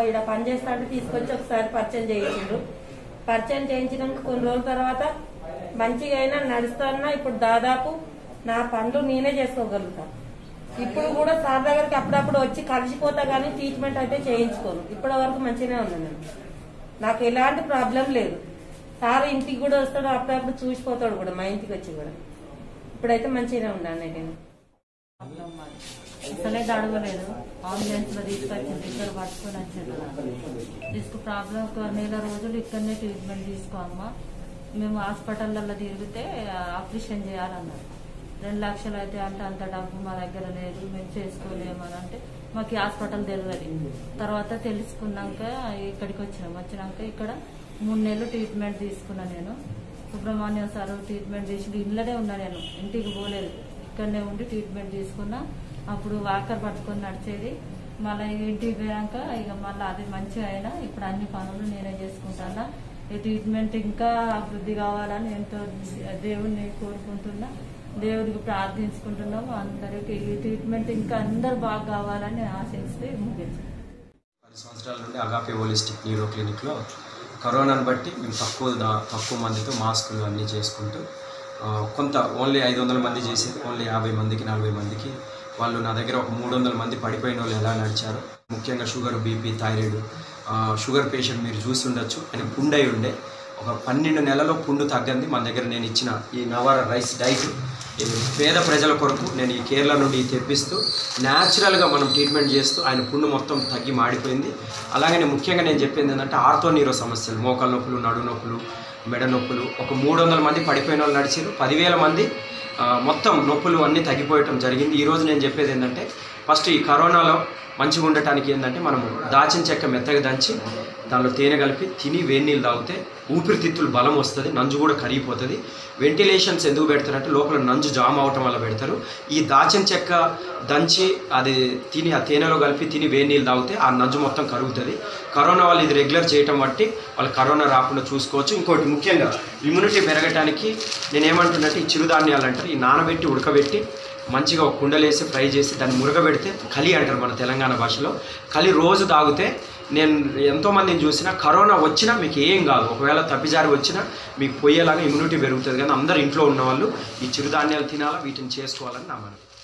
ఇక్కడ పని చేస్తా అంటే తీసుకొచ్చి ఒకసారి పరిచయం చేయించిండ్రు పరిచయం చేయించినాక కొన్ని రోజుల తర్వాత మంచిగా అయినా నడుస్తున్నా ఇప్పుడు దాదాపు నా పనులు నేనే చేసుకోగలుగుతా ఇప్పుడు కూడా సార్ దగ్గరికి అప్పుడప్పుడు వచ్చి కలిసిపోతా కానీ ట్రీట్మెంట్ అయితే చేయించుకోను ఇప్పటి వరకు మంచిగానే ఉన్నా నేను నాకు ఎలాంటి ప్రాబ్లం లేదు సార్ ఇంటికి కూడా వస్తాడు అప్పుడప్పుడు చూసిపోతాడు కూడా మా ఇంటికి వచ్చి కూడా ఇప్పుడైతే మంచిగానే ఉన్నాను నేను ప్రాబ్లం మాది. అసలే అడగలేదు అంబులెన్స్ లో తీసుకొచ్చింది ఇద్దరు పట్టుకొని వచ్చారు డిస్క్ ప్రాబ్లం ఒక నెల రోజులు ఇక్కడనే ట్రీట్మెంట్ తీసుకోమ్మా మేము హాస్పిటల్లో తిరిగితే ఆపరేషన్ చేయాలన్నారు రెండు లక్షలు అయితే అంటే అంత డబ్బు మా దగ్గర లేదు మేము చేసుకోలేము అని అంటే మాకు ఈ హాస్పిటల్ తెలియదు తర్వాత తెలుసుకున్నాక ఇక్కడికి వచ్చినాం వచ్చినాక ఇక్కడ మూడు నెలలు ట్రీట్మెంట్ తీసుకున్నా నేను సుబ్రహ్మణ్యం సార్ ట్రీట్మెంట్ చేసి ఇంట్లోనే ఉన్నా నేను ఇంటికి పోలేదు ఇక్కడనే ఉండి ట్రీట్మెంట్ తీసుకున్నా అప్పుడు వాకర్ పట్టుకొని నడిచేది మళ్ళీ ఇంటికి పోయాక ఇక మళ్ళీ అది మంచిగా అయినా ఇప్పుడు అన్ని పనులు నేనే చేసుకుంటానా ఈ ట్రీట్మెంట్ ఇంకా అభివృద్ధి కావాలని ఎంతో దేవుణ్ణి కోరుకుంటున్నా దేవుడికి ప్రార్థించుకుంటున్నాము అందరికి ఈ ట్రీట్మెంట్ ఇంకా అందరు బాగా కావాలని ఆశిస్తే ముగించాను పది సంవత్సరాల నుండి అగాపే హోలిస్టిక్ న్యూరో క్లినిక్లో కరోనాను బట్టి మేము తక్కువ దా- తక్కువ మందితో మాస్కులు అన్నీ చేసుకుంటూ ఆ, కొంత ఓన్లీ ఐదు వందల మంది చేసేది ఓన్లీ యాభై మందికి నలభై మందికి వాళ్ళు నా దగ్గర ఒక మూడు వందల మంది పడిపోయిన వాళ్ళు ఎలా నడిచారు ముఖ్యంగా షుగర్ బీపీ థైరాయిడ్ ఆ, షుగర్ పేషెంట్ మీరు చూసి ఉండొచ్చు ఆయన పుండై ఉండే ఒక పన్నెండు నెలలో పుండు తగ్గింది మన దగ్గర నేను ఇచ్చిన ఈ నవార రైస్ డైట్ ఈ పేద ప్రజల కొరకు నేను ఈ కేరళ నుండి తెప్పిస్తూ న్యాచురల్గా మనం ట్రీట్మెంట్ చేస్తూ ఆయన పుండు మొత్తం తగ్గి మాడిపోయింది అలాగనే ముఖ్యంగా నేను చెప్పింది ఏంటంటే ఆర్థో నీరో సమస్యలు మోకాల నొప్పులు నడు నొప్పులు మెడ నొప్పులు ఒక మూడు వందల మంది పడిపోయిన వాళ్ళు నడిచారు పదివేల మంది ఆ, మొత్తం నొప్పులు అన్నీ తగ్గిపోయటం జరిగింది ఈరోజు నేను చెప్పేది ఏంటంటే ఫస్ట్ ఈ కరోనాలో మంచిగా ఉండటానికి ఏంటంటే మనము దాచిన చెక్క మెత్తగా దంచి దానిలో తేనె కలిపి తిని వేడి నీళ్ళు తాగితే ఊపిరితిత్తులు బలం వస్తుంది నంజు కూడా కరిగిపోతుంది వెంటిలేషన్స్ ఎందుకు పెడతారంటే లోపల నంజు జామ్ అవటం వల్ల పెడతారు ఈ దాచిన చెక్క దంచి అది తిని ఆ తేనెలో కలిపి తిని వేడి నీళ్ళు తాగితే ఆ నంజు మొత్తం కరుగుతుంది కరోనా వాళ్ళు ఇది రెగ్యులర్ చేయటం బట్టి వాళ్ళు కరోనా రాకుండా చూసుకోవచ్చు ఇంకోటి ముఖ్యంగా ఇమ్యూనిటీ పెరగటానికి నేను ఏమంటున్నట్టు ఈ చిరుధాన్యాలు అంటారు ఈ నానబెట్టి ఉడకబెట్టి మంచిగా ఒక కుండలేసి ఫ్రై చేసి దాన్ని మురగబెడితే కలి అంటారు మన తెలంగాణ భాషలో కలి రోజు తాగితే నేను ఎంతోమందిని చూసినా కరోనా వచ్చినా మీకు ఏం కాదు ఒకవేళ తప్పిజారి వచ్చినా మీకు పోయేలాగా ఇమ్యూనిటీ పెరుగుతుంది కానీ అందరు ఇంట్లో ఉన్నవాళ్ళు ఈ చిరుధాన్యాలు తినాలా వీటిని చేసుకోవాలని నా మనవి